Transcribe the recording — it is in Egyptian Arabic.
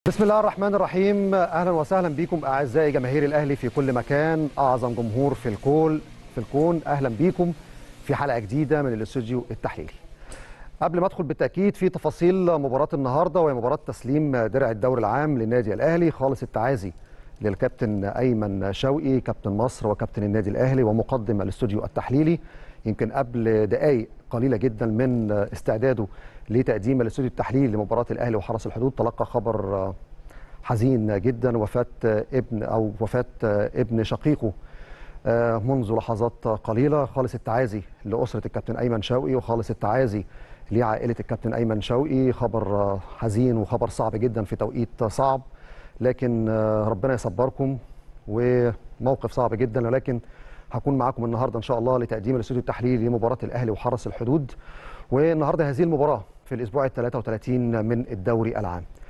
بسم الله الرحمن الرحيم اهلا وسهلا بكم اعزائي جماهير الاهلي في كل مكان اعظم جمهور في الكون في الكون اهلا بكم في حلقه جديده من الاستوديو التحليلي قبل ما ادخل بالتاكيد في تفاصيل مباراه النهارده وهي مباراه تسليم درع الدوري العام للنادي الاهلي خالص التعازي للكابتن ايمن شوقي كابتن مصر وكابتن النادي الاهلي ومقدم الاستوديو التحليلي يمكن قبل دقائق قليله جدا من استعداده لتقديم الاستوديو التحليلي لمباراه الاهلي وحرس الحدود تلقى خبر حزين جدا وفاه ابن او وفاه ابن شقيقه منذ لحظات قليله خالص التعازي لاسره الكابتن ايمن شوقي وخالص التعازي لعائله الكابتن ايمن شوقي خبر حزين وخبر صعب جدا في توقيت صعب لكن ربنا يصبركم وموقف صعب جدا ولكن هكون معاكم النهارده ان شاء الله لتقديم الاستوديو التحليلي لمباراه الاهلي وحرس الحدود والنهارده هذه المباراه في الاسبوع ال 33 من الدوري العام